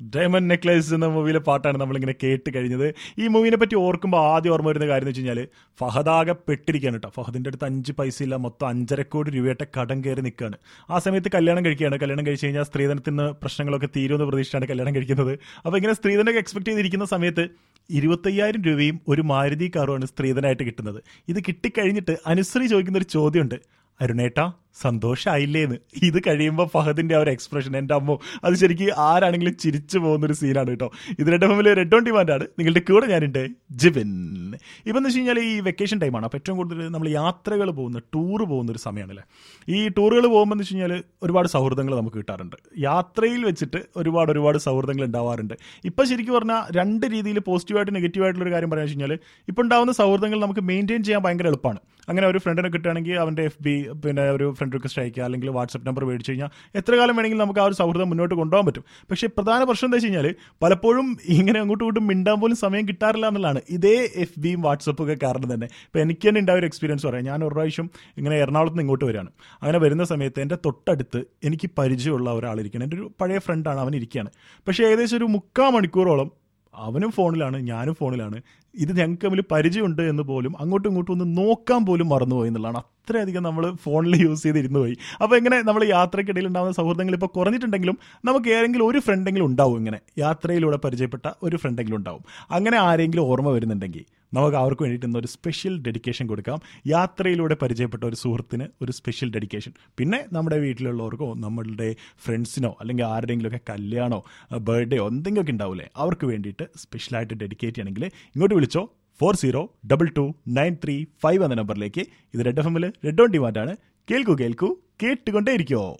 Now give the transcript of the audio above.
diamond necklace എന്ന മൂവിയിലെ പാട്ടാണ് നമ്മളിങ്ങനെ കേട്ട് കഴിഞ്ഞത് ഈ മൂവിനെ പറ്റി ഓർക്കുമ്പോൾ ആദ്യം ഓർമ്മ വരുന്ന കാര്യം എന്ന് വെച്ച് കഴിഞ്ഞാൽ ഫഹദാകെ പെട്ടിരിക്കുകയാണ് കേട്ടോ ഫഹദിന്റെ അടുത്ത് അഞ്ച് പൈസ ഇല്ല മൊത്തം അഞ്ചര കോടി രൂപയുടെ കടം കയറി നിൽക്കുകയാണ് ആ സമയത്ത് കല്യാണം കഴിക്കുകയാണ് കല്യാണം കഴിച്ച് കഴിഞ്ഞാൽ സ്ത്രീധനത്തിന് പ്രശ്നങ്ങളൊക്കെ തീരുമെന്ന് പ്രതീക്ഷിച്ചാണ് കല്യാണം കഴിക്കുന്നത് അപ്പോൾ ഇങ്ങനെ സ്ത്രീധനമൊക്കെ എക്സ്പെക്ട് ചെയ്തിരിക്കുന്ന സമയത്ത് ഇരുപത്തയ്യായിരം രൂപയും ഒരു മാരുതി കാറുമാണ് സ്ത്രീധനമായിട്ട് കിട്ടുന്നത് ഇത് കിട്ടിക്കഴിഞ്ഞിട്ട് അനുശ്രീ ചോദിക്കുന്ന ഒരു ചോദ്യമുണ്ട് അരുണേട്ടാ സന്തോഷമായില്ലേന്ന് ഇത് കഴിയുമ്പോൾ ഫഹദിന്റെ ആ ഒരു എക്സ്പ്രഷൻ എൻ്റെ അമ്മോ അത് ശരിക്കും ആരാണെങ്കിലും ചിരിച്ചു പോകുന്ന ഒരു സീനാണ് കേട്ടോ ഇത് രണ്ട് ഫാമിലി റെഡ് ഓൺ ഡിമാൻഡാണ് നിങ്ങളുടെ കൂടെ ഞാനുണ്ട് ജിബിൻ ഇപ്പം എന്ന് വെച്ച് കഴിഞ്ഞാൽ ഈ വെക്കേഷൻ ടൈമാണ് അപ്പോൾ ഏറ്റവും കൂടുതൽ നമ്മൾ യാത്രകൾ പോകുന്ന ടൂർ പോകുന്ന ഒരു സമയമാണല്ലേ ഈ ടൂറുകൾ പോകുമ്പോൾ എന്ന് വെച്ച് കഴിഞ്ഞാൽ ഒരുപാട് സൗഹൃദങ്ങൾ നമുക്ക് കിട്ടാറുണ്ട് യാത്രയിൽ വെച്ചിട്ട് ഒരുപാട് ഒരുപാട് സൗഹൃദങ്ങൾ ഉണ്ടാവാറുണ്ട് ഇപ്പം ശരിക്കും പറഞ്ഞാൽ രണ്ട് രീതിയിൽ പോസിറ്റീവായിട്ട് നെഗറ്റീവായിട്ടുള്ള ഒരു കാര്യം പറയാന്ന് വെച്ച് കഴിഞ്ഞാൽ ഇപ്പം ഉണ്ടാവുന്ന സൗഹൃദങ്ങൾ നമുക്ക് മെയിൻറ്റെയിൻ ചെയ്യാൻ ഭയങ്കര എളുപ്പമാണ് അങ്ങനെ ഒരു ഫ്രണ്ടിനെ കിട്ടുകയാണെങ്കിൽ അവൻ്റെ എഫ് ബി പിന്നെ ഒരു ഫ്രണ്ട് റിക്വസ്റ്റ് അയക്കുക അല്ലെങ്കിൽ വാട്സപ്പ് നമ്പർ മേടിച്ച് കഴിഞ്ഞാൽ എത്ര കാലം വേണമെങ്കിലും നമുക്ക് ആ ഒരു സൗഹൃദം മുന്നോട്ട് കൊണ്ടുപോകാൻ പറ്റും പക്ഷേ പ്രധാന പ്രശ്നം എന്താ വെച്ച് കഴിഞ്ഞാൽ പലപ്പോഴും ഇങ്ങനെ അങ്ങോട്ടും ഇങ്ങോട്ടും മിണ്ടാൻ പോലും സമയം കിട്ടാറില്ല എന്നുള്ളതാണ് ഇതേ എഫ് ബിയും വാട്സപ്പും ഒക്കെ കാരണം തന്നെ ഇപ്പോൾ എനിക്ക് തന്നെ ഉണ്ടായ ഒരു എക്സ്പീരിയൻസ് പറയാം ഞാൻ ഒരു പ്രാവശ്യം ഇങ്ങനെ എറണാകുളത്ത് നിന്ന് ഇങ്ങോട്ട് വരികയാണ് അങ്ങനെ വരുന്ന സമയത്ത് എൻ്റെ തൊട്ടടുത്ത് എനിക്ക് പരിചയമുള്ള ഒരാളിരിക്കണം എൻ്റെ ഒരു പഴയ ഫ്രണ്ടാണ് അവൻ ഇരിക്കുകയാണ് പക്ഷേ ഏകദേശം ഒരു മുക്കാൽ മണിക്കൂറോളം അവനും ഫോണിലാണ് ഞാനും ഫോണിലാണ് ഇത് ഞങ്ങൾക്ക് തമ്മിൽ പരിചയമുണ്ട് എന്ന് പോലും അങ്ങോട്ടും ഇങ്ങോട്ടും ഒന്ന് നോക്കാൻ പോലും മറന്നുപോയി എന്നുള്ളതാണ് അത്രയധികം നമ്മൾ ഫോണിൽ യൂസ് ചെയ്തിരുന്നു പോയി അപ്പോൾ ഇങ്ങനെ നമ്മൾ യാത്രക്കിടയിൽ ഉണ്ടാകുന്ന സൗഹൃദങ്ങൾ ഇപ്പോൾ കുറഞ്ഞിട്ടുണ്ടെങ്കിലും നമുക്ക് ഏതെങ്കിലും ഒരു ഫ്രണ്ടെങ്കിലും ഉണ്ടാവും ഇങ്ങനെ യാത്രയിലൂടെ പരിചയപ്പെട്ട ഒരു ഫ്രണ്ടെങ്കിലും ഉണ്ടാവും അങ്ങനെ ആരെങ്കിലും ഓർമ്മ വരുന്നുണ്ടെങ്കിൽ നമുക്ക് അവർക്ക് വേണ്ടിയിട്ട് ഇന്ന് ഒരു സ്പെഷ്യൽ ഡെഡിക്കേഷൻ കൊടുക്കാം യാത്രയിലൂടെ പരിചയപ്പെട്ട ഒരു സുഹൃത്തിന് ഒരു സ്പെഷ്യൽ ഡെഡിക്കേഷൻ പിന്നെ നമ്മുടെ വീട്ടിലുള്ളവർക്കോ നമ്മളുടെ ഫ്രണ്ട്സിനോ അല്ലെങ്കിൽ ആരുടെയെങ്കിലുമൊക്കെ കല്യാണോ ബർത്ത്ഡേയോ എന്തെങ്കിലുമൊക്കെ ഉണ്ടാവില്ലേ അവർക്ക് വേണ്ടിയിട്ട് സ്പെഷ്യലായിട്ട് ഡെഡിക്കേറ്റ് ചെയ്യണമെങ്കിൽ ഇങ്ങോട്ട് വിളിച്ചോ four zero double two nine three five എന്ന നമ്പറിലേക്ക് ഇത് റെഡ് എഫ് എമ്മിൽ റെഡ് ഓൺ ഡിമാൻഡാണ് കേൾക്കൂ കേൾക്കൂ കേട്ടുകൊണ്ടേ ഇരിക്കുമോ